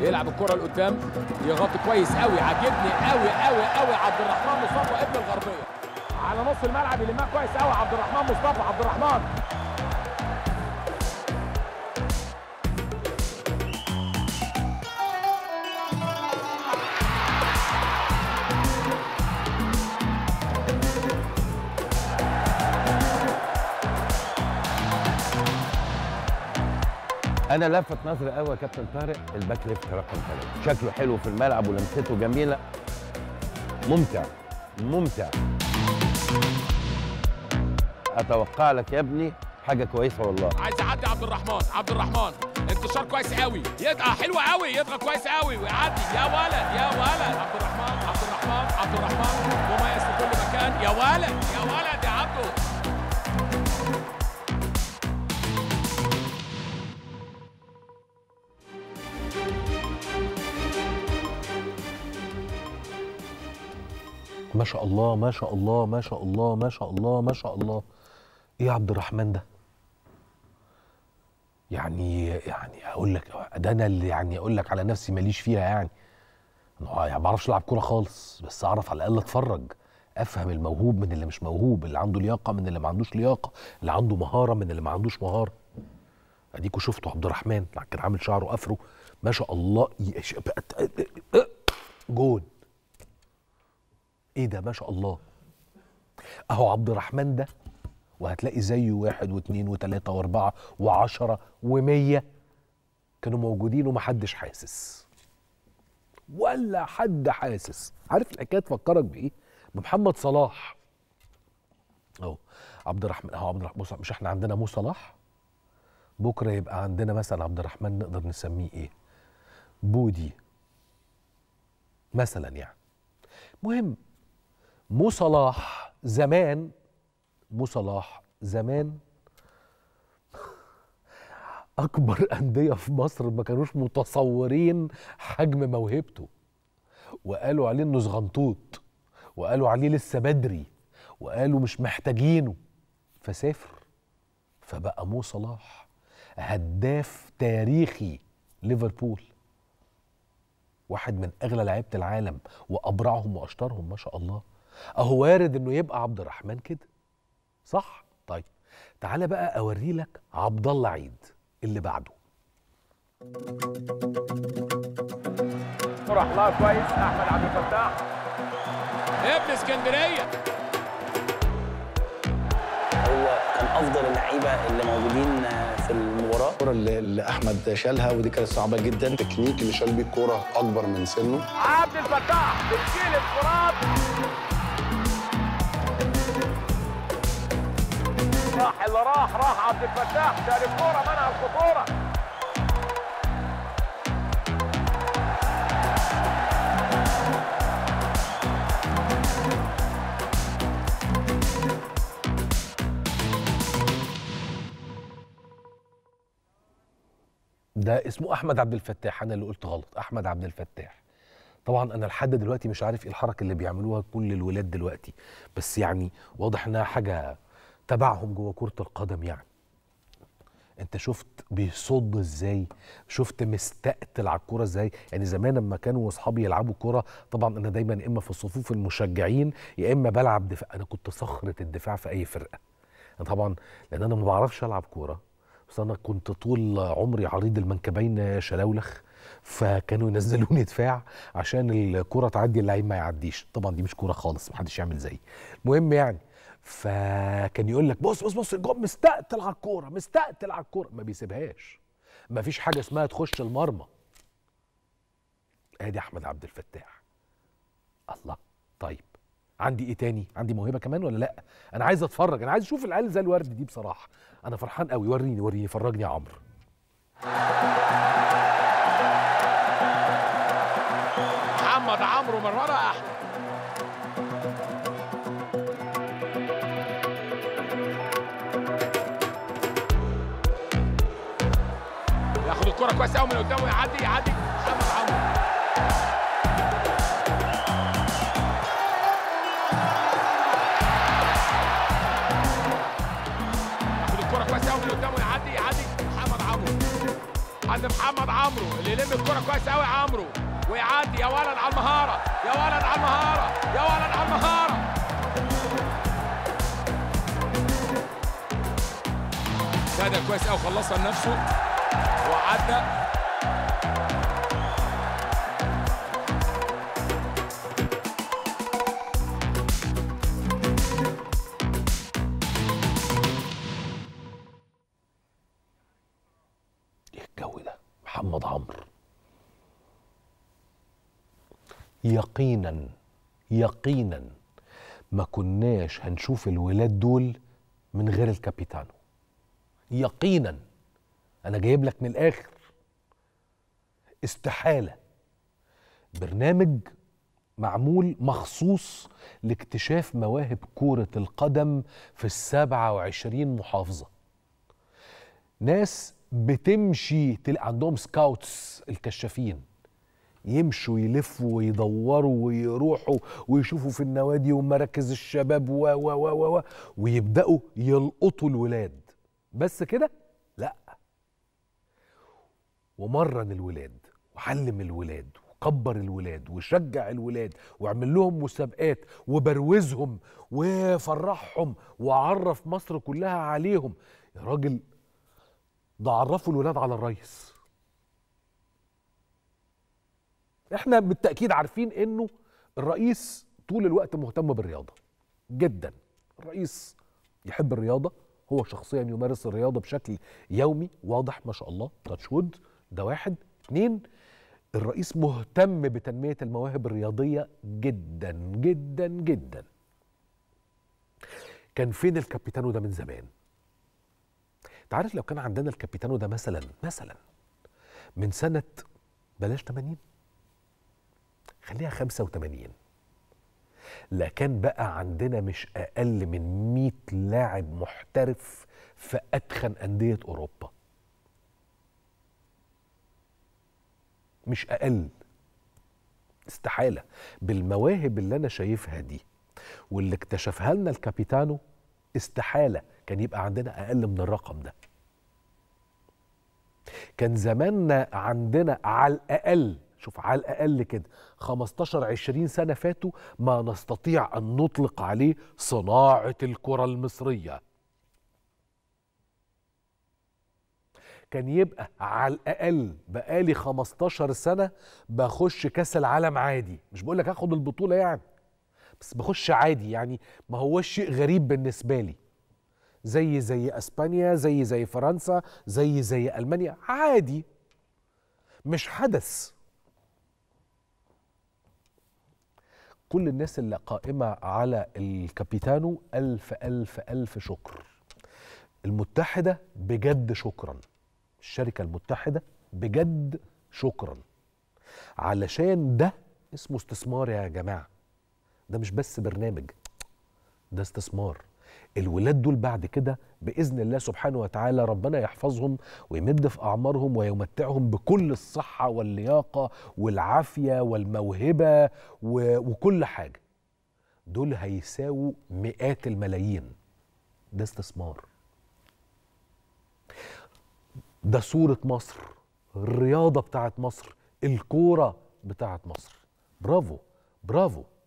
يلعب الكره لقدام يغطي كويس قوي عاجبني قوي قوي قوي عبد الرحمن مصطفى ابن الغربيه على نص الملعب يلمها كويس قوي عبد الرحمن مصطفى عبد الرحمن انا لفت نظري قوي يا كابتن طارق الباك ليفت رقم ثلاثة شكله حلو في الملعب ولمسته جميله ممتع ممتع اتوقع لك يا ابني حاجه كويسه والله عايز يعدي عبد الرحمن عبد الرحمن انتشار كويس قوي يضغط حلو قوي يضغط كويس قوي ويعدي يا ولد يا ولد عبد الرحمن عبد الرحمن عبد الرحمن مميز في كل مكان يا ولد يا ولد يا عبده ما شاء الله ما شاء الله ما شاء الله ما شاء الله ما شاء الله ايه يا عبد الرحمن ده يعني يعني هقول لك ده انا اللي يعني اقول لك على نفسي ماليش فيها يعني انا يعني ما بعرفش العب كوره خالص بس اعرف على الاقل اتفرج افهم الموهوب من اللي مش موهوب اللي عنده لياقه من اللي ما عندوش لياقه اللي عنده مهاره من اللي ما عندوش مهاره اديكوا شفتوا عبد الرحمن كان عامل شعره افرو ما شاء الله يش- جون ايه ده ما شاء الله اهو عبد الرحمن ده وهتلاقي زيه واحد واثنين وثلاثة واربعة وعشرة ومية كانوا موجودين ومحدش حاسس ولا حد حاسس عارف الحكاية تفكرك بإيه؟ بمحمد صلاح اهو عبد الرحمن اهو عبد الرحمن بص مش احنا عندنا مو صلاح بكرة يبقى عندنا مثلا عبد الرحمن نقدر نسميه ايه؟ بودي مثلا يعني مهم مو صلاح زمان مو صلاح زمان اكبر انديه في مصر ما كانوش متصورين حجم موهبته وقالوا عليه انه زغنطوط وقالوا عليه لسه بدري وقالوا مش محتاجينه فسافر فبقى مو صلاح هداف تاريخي ليفربول واحد من اغلى لعيبه العالم وابرعهم واشطرهم ما شاء الله اهو وارد انه يبقى عبد الرحمن كده صح طيب تعالى بقى اوري لك عبد الله عيد اللي بعده راح لها كويس احمد عبد الفتاح ابن اسكندريه هو كان افضل اللعيبه اللي موجودين في المباراه الكرة اللي اللي احمد شالها ودي كانت صعبه جدا التكنيك اللي شال بيه الكوره اكبر من سنه عبد الفتاح بتشيل الفرات راح اللي راح راح عبد الفتاح شال الكوره منع الخطوره ده اسمه احمد عبد الفتاح انا اللي قلت غلط احمد عبد الفتاح طبعا انا لحد دلوقتي مش عارف ايه الحركه اللي بيعملوها كل الولاد دلوقتي بس يعني واضح انها حاجه تبعهم جوه كره القدم يعني انت شفت بيصد ازاي شفت مستقتل على الكوره ازاي يعني زمان لما كانوا اصحابي يلعبوا كوره طبعا انا دايما يا اما في صفوف المشجعين يا اما بلعب دفاع انا كنت صخره الدفاع في اي فرقه أنا طبعا لان انا ما بعرفش العب كوره بس انا كنت طول عمري عريض المنكبين شلاولخ فكانوا ينزلوني دفاع عشان الكرة تعدي اللعيب ما يعديش طبعا دي مش كوره خالص محدش يعمل زيي المهم يعني فكان يقول لك بص بص بص الجون مستقتل على الكوره مستقتل على الكوره ما بيسيبهاش ما فيش حاجه اسمها تخش المرمى ادي احمد عبد الفتاح الله طيب عندي ايه تاني عندي موهبه كمان ولا لا انا عايز اتفرج انا عايز اشوف العيال زي الورد دي بصراحه انا فرحان قوي وريني وريني فرجني يا عمرو محمد عمرو مرة احمد ياخد الكرة كويس قوي من قدامه يعدي يعدي محمد عمرو ياخد الكرة كويس قوي من قدامه يعدي يعدي محمد عمرو عند محمد عمرو اللي يلم الكرة كويس قوي عمرو ويعدي يا ولد على المهارة يا ولد على المهارة يا ولد على المهارة سادة كويس قوي خلصها لنفسه وعدى ايه الجو ده محمد عمرو يقينا يقينا ما كناش هنشوف الولاد دول من غير الكابيتانو يقينا انا جايب لك من الاخر استحاله برنامج معمول مخصوص لاكتشاف مواهب كرة القدم في السبعة وعشرين محافظة ناس بتمشي تل... عندهم سكاوتس الكشافين يمشوا يلفوا ويدوروا ويروحوا ويشوفوا في النوادي ومراكز الشباب و و و و و ويبداوا يلقطوا الولاد بس كده لا ومرن الولاد وعلم الولاد وكبر الولاد وشجع الولاد وعمل لهم مسابقات وبروزهم وفرحهم وعرف مصر كلها عليهم يا راجل ده عرفوا الولاد على الريس احنا بالتاكيد عارفين انه الرئيس طول الوقت مهتم بالرياضه جدا الرئيس يحب الرياضه هو شخصيا يمارس الرياضه بشكل يومي واضح ما شاء الله تاتش وود ده واحد اتنين الرئيس مهتم بتنميه المواهب الرياضيه جدا جدا جدا كان فين الكابيتانو ده من زمان انت عارف لو كان عندنا الكابيتانو ده مثلا مثلا من سنه بلاش 80 خليها 85 لا كان بقى عندنا مش اقل من 100 لاعب محترف في اتخن انديه اوروبا مش اقل استحاله بالمواهب اللي انا شايفها دي واللي اكتشفها لنا الكابيتانو استحاله كان يبقى عندنا اقل من الرقم ده كان زماننا عندنا على الاقل شوف على الاقل كده 15 20 سنه فاتوا ما نستطيع ان نطلق عليه صناعه الكره المصريه كان يبقى على الاقل بقالي 15 سنه بخش كاس العالم عادي مش بقول لك هاخد البطوله يعني بس بخش عادي يعني ما هوش شيء غريب بالنسبه لي زي زي اسبانيا زي زي فرنسا زي زي المانيا عادي مش حدث كل الناس اللي قائمة على الكابيتانو ألف ألف ألف شكر المتحدة بجد شكرا الشركة المتحدة بجد شكرا علشان ده اسمه استثمار يا جماعة ده مش بس برنامج ده استثمار الولاد دول بعد كده باذن الله سبحانه وتعالى ربنا يحفظهم ويمد في اعمارهم ويمتعهم بكل الصحه واللياقه والعافيه والموهبه و... وكل حاجه دول هيساووا مئات الملايين ده استثمار ده صوره مصر الرياضه بتاعت مصر الكوره بتاعت مصر برافو برافو